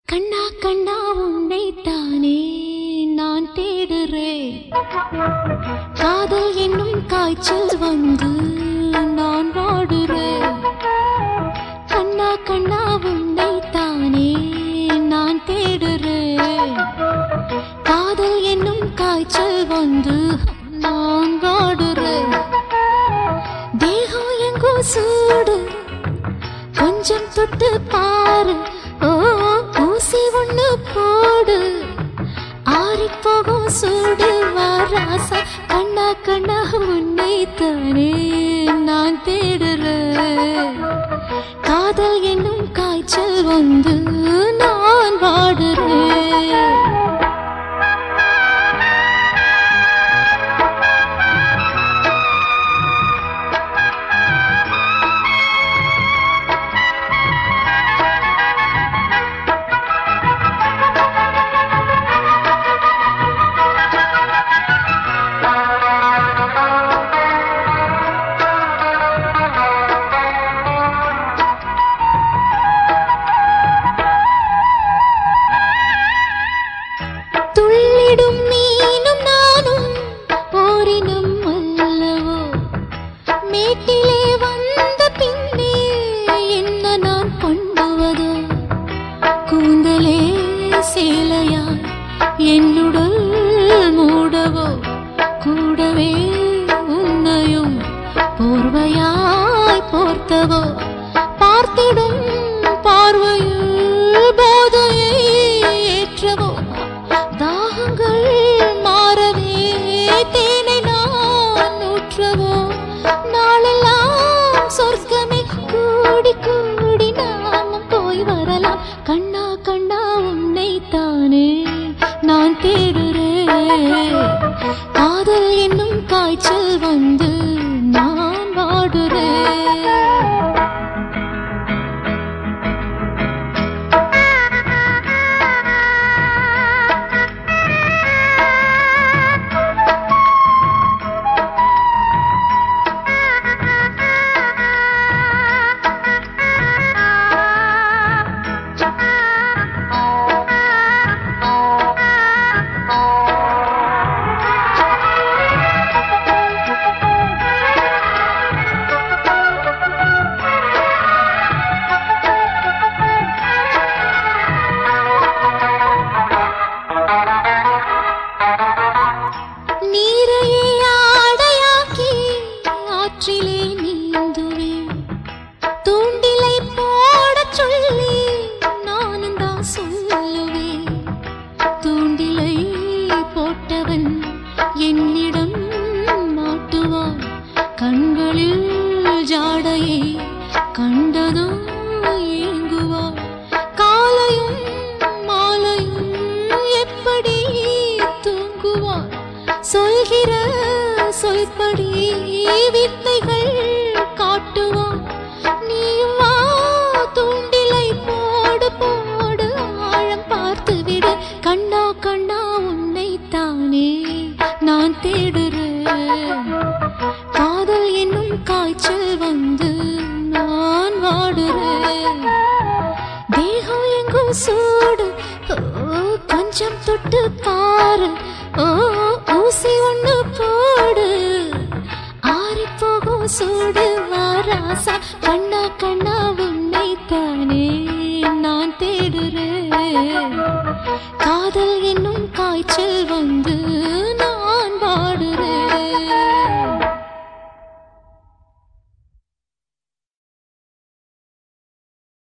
கண்ணா கண்ணா உன்னை தானே நான் தேடுறேன் காதல் என்னும் காய்ச்சல் வந்து நான் வாடுறேன் கண்ணா கண்ணா உன்னை தானே நான் தேடுறேன் காதல் என்னும் காய்ச்சல் வந்து நான் வாடுறேன் தேகம் எங்கோ சூடு கொஞ்சம் தொட்டு பாரு ஓ ஊசி ஒண்ணு போடு ஆறி போகும் சூடு வாராசா கண்ணா கண்ணா உன்னை தானே நான் தேடுறேன் காதல் என்னும் காய்ச்சல் வந்து நான் வாடுறேன் துள்ளிடும் மீனும் நானும் ஓரினும் அல்லவோ மேட்டிலே வந்த பின்னே என்ன நான் பண்ணுவதோ கூந்தலே சேலையா என்னுடல் மூடவோ கூடவே உன்னையும் போர்வையாய் போர்த்தவோ பார்த்திடும் பார்வையில் போதையை ஏற்றவோ தாகங்கள் மாறவே தேனை நான் ஊற்றவோ நாளெல்லாம் சொர்க்கமே கூடி கூடி நாமும் போய் வரலாம் கண்ணா கண்ணா உன்னை தானே நான் தேடுறேன் காதல் என்னும் காய்ச்சல் வந்து நான் வாடுறேன் நீரையே ஆடையாக்கி ஆற்றிலே நீந்துவேன் தூண்டிலை போடச் சொல்லி நானும் தான் சொல்லுவேன் தூண்டிலை போட்டவன் என்னிடம் மாட்டுவான் கண்களில் ஜாடையை கண்டதும் ஏங்குவான் காலையும் மாலையும் எப்படி தூங்குவான் சொல்கிற சொல்படி வித்தைகள் காட்டுவான் நீயும் வா தூண்டிலை போடு போடு ஆழம் பார்த்து விடு கண்ணா கண்ணா உன்னை தானே நான் தேடுறேன் காதல் என்னும் காய்ச்சல் வந்து நான் வாடுறேன் தேகம் எங்கும் சூடு ஓ, கொஞ்சம் தொட்டு பாரு ஓ ஊசி ஒண்ணு போடு ஆறி போகும் சூடு வாராசா கண்ணா கண்ணா உன்னை தானே நான் தேடுறேன் காதல் என்னும்